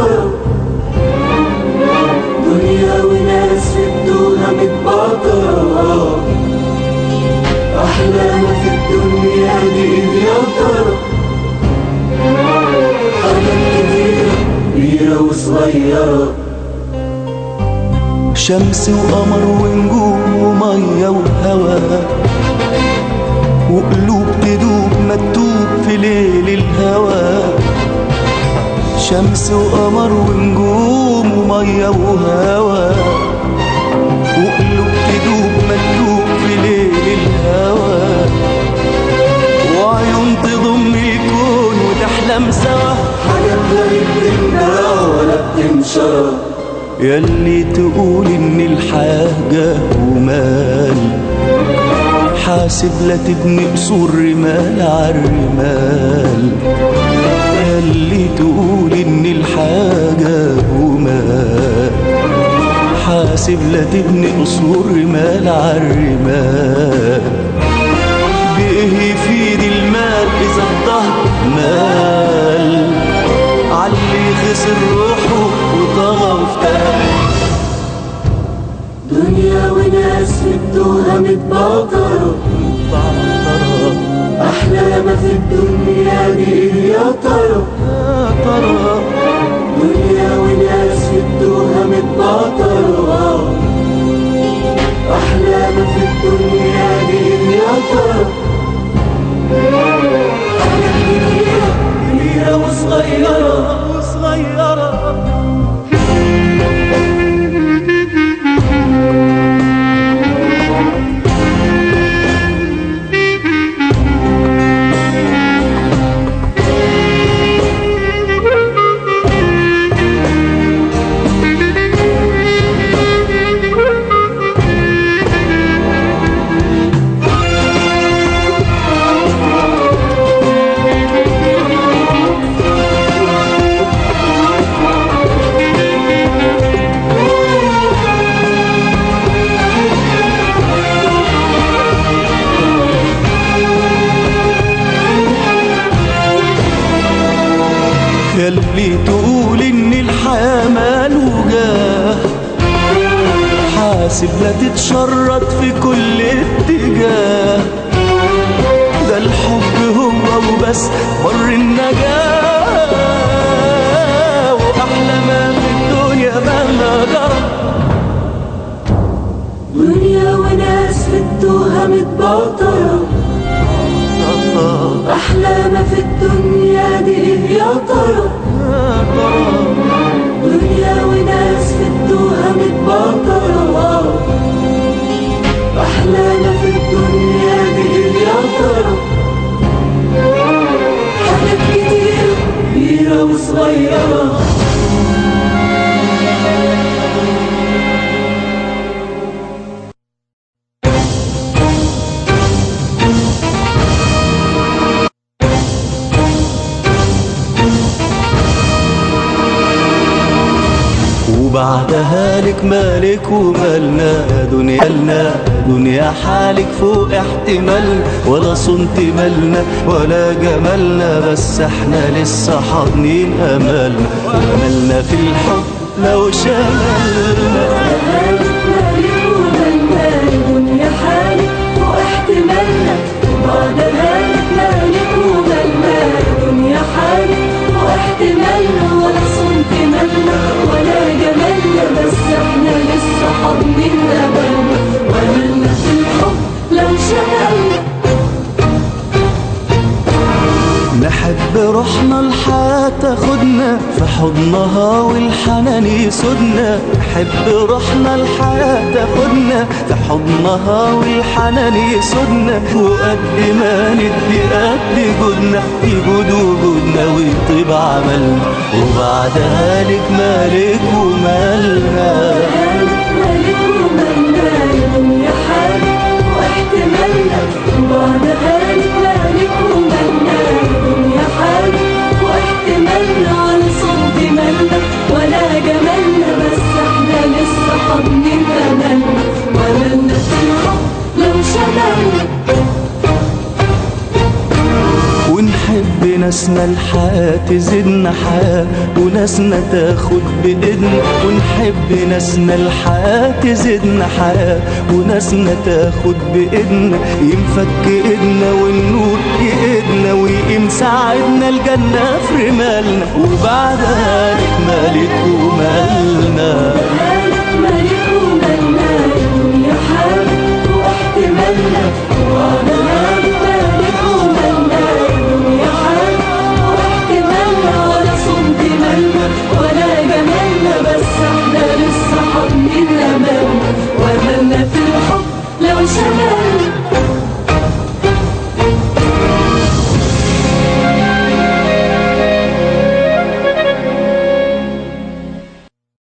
متبعترة دنيا وناس في الدنيا متبعترة أحلام في الدنيا دي يا ترى حاجات كتيرة كبيرة وصغيرة شمس وقمر ونجوم ومية وهوا وقلوب تدوب مكتوب في ليل الهوى شمس وقمر ونجوم ومية وهوا وقلوب تدوب مكتوب في ليل الهوى وعيون تضم الكون وتحلم سوا حاجات لا بتمنع ولا بتنشر ياللي تقول ان الحياة جاه ومال حاسب لا تبني قصور رمال عالرمال ياللي تقول ان الحياة جاه ومال حاسب لا تبني قصور رمال عالرمال بإيه يفيد المال إذا الظهر مال علي خسر روحه وطغى وافترى دنيا وناس في الدنيا متبعترة أحلام في الدنيا دي يا ترى ترى دنيا وناس في الدنيا متبعترة أحلام في الدنيا دي يا ترى حاجات كتيرة كبيرة وصغيرة وصغيرة ياللي تقول ان الحياة مال وجاه حاسب لا تتشرط في كل اتجاه ده الحب هو وبس بر النجاة وأحلى ما في الدنيا مهما جرى دنيا وناس في الدنيا متبعترة أحلام في الدنيا دي إيه يا ترى دنيا وناس في الدنيا متبعترة أحلام في الدنيا دي إيه يا ترى حاجات كتيرة كبيرة وصغيرة وبعدها لك مالك ومالنا دنيا لنا دنيا حالك فوق احتمال ولا صنت مالنا ولا جمالنا بس احنا لسه حاضنين امالنا املنا في الحب لو شملنا دنيا حالك واحتمالنا بعد ذلك مالك ومالنا دنيا حالك واحتمالنا ولا صنت مالنا ولا جمالنا بس احنا لسه حاضنين املنا واملنا في الحب لو شغلنا نحب روحنا الحياة تاخدنا في حضنها والحنان يسودنا نحب روحنا الحياة تاخدنا في حضنها والحنان يسودنا وقد ما ندي قد جودنا يجود وجودنا ويطيب عملنا وبعدها لك مالك ومالنا مالك ومالنا دنيا حالك واحتمالنا بعد ذلك مالك ومالنا دنيا حالك واحتمالنا على صوت مالنا ولا جمالنا بس احنا لسه حاضنين املنا واملنا في الحب لو شملنا ونحب ناس وناسنا الحياة تزيدنا حياة وناسنا تاخد بإيدنا ونحب ناسنا الحياة تزيدنا حياة وناسنا تاخد بإيدنا ينفك إيدنا والنور يإيدنا ويقيم ساعدنا الجنة في رمالنا وبعدها نكمل